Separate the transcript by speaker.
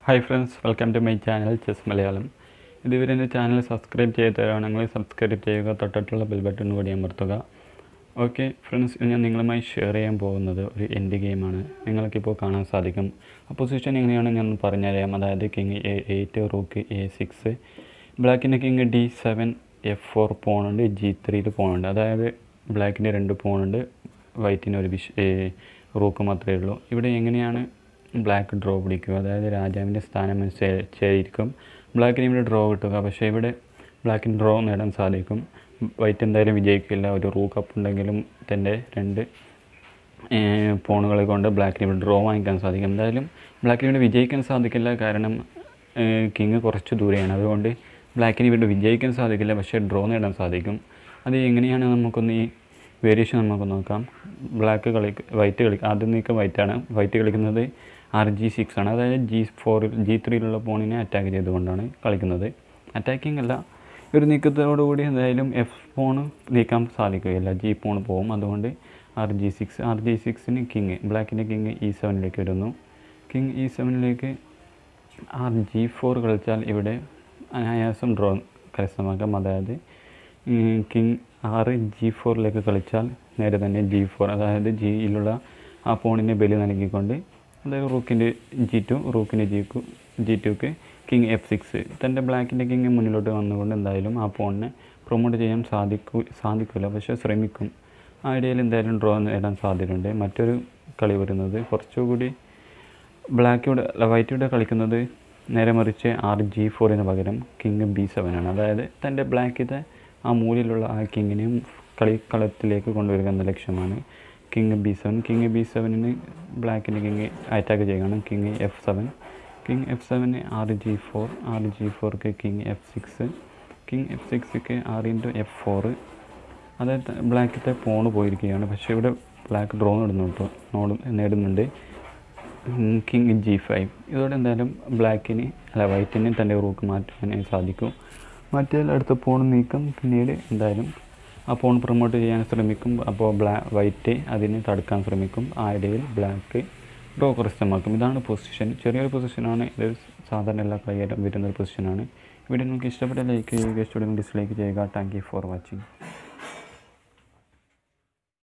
Speaker 1: hi friends welcome to my channel chess Malayalam ഇതുവരെ എൻ്റെ channel subscribe ചെയ്തവരാണെങ്കിൽ subscribe ചെയ്യുക തൊട്ടടുത്തുള്ള ബെൽ ബട്ടൺ കൂടി അമർത്തുക ഓക്കെ ഫ്രണ്ട്സ് ഇന്ന് ഞാൻ നിങ്ങളുമായി ഷെയർ ചെയ്യാൻ പോകുന്നത് ഒരു എൻഡ് ഗെയിമാണ് നിങ്ങൾക്കിപ്പോൾ കാണാൻ സാധിക്കും പൊസിഷൻ എങ്ങനെയാണ് ഞാൻ പറഞ്ഞുതരാം അതായത് king A eight rook A six ബ്ലാക്കിൻ്റെ king D seven F four പോണുണ്ട് ജി ത്രീയിൽ പോണുണ്ട് അതായത് ബ്ലാക്കിൻ്റെ രണ്ട് പോണുണ്ട് വൈറ്റിന് ഒരു വിഷ് റൂക്ക് മാത്രമേ ഉള്ളൂ ഇവിടെ എങ്ങനെയാണ് ബ്ലാക്ക് ഡ്രോ പിടിക്കുക അതായത് രാജാവിൻ്റെ സ്ഥാനം അനുസരിച്ചായിരിക്കും ബ്ലാക്കിന് ഇവിടെ ഡ്രോ കിട്ടുക പക്ഷേ ഇവിടെ ബ്ലാക്കിന് ഡ്രോ നേടാൻ സാധിക്കും വൈറ്റ് എന്തായാലും വിജയിക്കില്ല ഒരു റൂ കപ്പ് ഉണ്ടെങ്കിലും തൻ്റെ രണ്ട് പോണുകളെ കൊണ്ട് ബ്ലാക്കിന് ഇവിടെ ഡ്രോ വാങ്ങിക്കാൻ സാധിക്കും എന്തായാലും ബ്ലാക്കിന് ഇവിടെ വിജയിക്കാൻ സാധിക്കില്ല കാരണം കിങ് കുറച്ച് ദൂരെയാണ് അതുകൊണ്ട് ബ്ലാക്കിന് ഇവിടെ വിജയിക്കാൻ സാധിക്കില്ല പക്ഷേ ഡ്രോ നേടാൻ സാധിക്കും അത് എങ്ങനെയാണ് നമുക്കൊന്ന് ഈ വേരിയേഷൻ നമുക്ക് നോക്കാം ബ്ലാക്ക് കളി വൈറ്റ് കളി ആദ്യം നീക്കം വൈറ്റാണ് വൈറ്റ് കളിക്കുന്നത് ആർ ജി സിക്സ് ആണ് അതായത് ജി ഫോറിൽ ജി ത്രീയിലുള്ള പോണിനെ അറ്റാക്ക് ചെയ്തുകൊണ്ടാണ് കളിക്കുന്നത് അറ്റാക്കിംഗ് അല്ല ഒരു നീക്കത്തോടുകൂടി എന്തായാലും എഫ് പോണ് നീക്കാൻ സാധിക്കുകയില്ല ജി പോൺ പോകും അതുകൊണ്ട് R G six R G സിക്സിന് കിങ് ബ്ലാക്കിൻ്റെ കിങ് ഇ സെവനിലേക്ക് വരുന്നു കിങ് ഇ സെവനിലേക്ക് ആർ ജി ഫോർ കളിച്ചാൽ ഇവിടെ അനായാസം ഡ്രോ കരസ്ഥമാക്കാം അതായത് കിങ് ആറ് ജി ഫോറിലേക്ക് കളിച്ചാൽ നേരെ തന്നെ ജി ഫോർ അതായത് ജിയിലുള്ള ആ പോണിനെ ബലി നൽകിക്കൊണ്ട് അതായത് റൂക്കിൻ്റെ ജി ടു റൂക്കിൻ്റെ ജി ടു ജി ടുക്ക് കിങ് എഫ് സിക്സ് തൻ്റെ ബ്ലാക്കിൻ്റെ കിങ് മുന്നിലോട്ട് വന്നുകൊണ്ട് എന്തായാലും ആ പോണിനെ പ്രൊമോട്ട് ചെയ്യാൻ സാധിക്കൂ സാധിക്കില്ല പക്ഷേ ശ്രമിക്കും ആ ഇടയിൽ എന്തായാലും ഡ്രോ നേടാൻ സാധ്യതയുണ്ട് മറ്റൊരു കളി വരുന്നത് കുറച്ചുകൂടി ബ്ലാക്കിയുടെ വൈറ്റിയുടെ കളിക്കുന്നത് നേരെ മറിച്ച് ആർ ജി ഫോറിന് പകരം കിങ് ബി സെവൻ ആണ് അതായത് തൻ്റെ ബ്ലാക്കിൻ്റെ ആ മൂലയിലുള്ള ആ കിങ്ങിനെയും കളിക്കളത്തിലേക്ക് കൊണ്ടുവരിക എന്ന ലക്ഷ്യമാണ് king B seven king B സെവനിന് ബ്ലാക്കിൻ്റെ കിങ് അറ്റാക്ക് ചെയ്യുകയാണ് king F seven king F സെവന് R G four R G ഫോർക്ക് king F six king F സിക്സ്ക്ക് ആർ ഇൻറ്റു എഫ് ഫോറ് അതായത് ബ്ലാക്കിൻ്റെ പോണ് പോയിരിക്കുകയാണ് പക്ഷേ ഇവിടെ ബ്ലാക്ക് ഡ്രോ നേടുന്നുണ്ട് നോട് നേടുന്നുണ്ട് കിങ് ജി ഫൈവ് ഇതോടെ എന്തായാലും ബ്ലാക്കിന് അല്ല വൈറ്റിന് തൻ്റെ റൂക്ക് മാറ്റാൻ സാധിക്കും മറ്റേ അടുത്ത പോൺ നീക്കം പിന്നീട് എന്തായാലും ആ പോൺ പ്രൊമോട്ട് ചെയ്യാൻ ശ്രമിക്കും അപ്പോൾ ബ്ലാ വൈറ്റ് അതിനെ തടുക്കാൻ ശ്രമിക്കും ആ ഇടയിൽ ബ്ലാക്ക് ഡ്രോ കരസ്ഥമാക്കും ഇതാണ് പൊസിഷൻ ചെറിയൊരു പൊസിഷനാണ് ഇത് സാധാരണ എല്ലാ കളിയിലും വരുന്ന ഒരു പൊസിഷനാണ് വീഡിയോ നിങ്ങൾക്ക് ഇഷ്ടപ്പെട്ട ലൈക്ക് ചെയ്യുക ഇഷ്ടപ്പെടുന്ന ഡിസ്ലൈക്ക് ചെയ്യുക താങ്ക് യു ഫോർ വാച്ചിങ്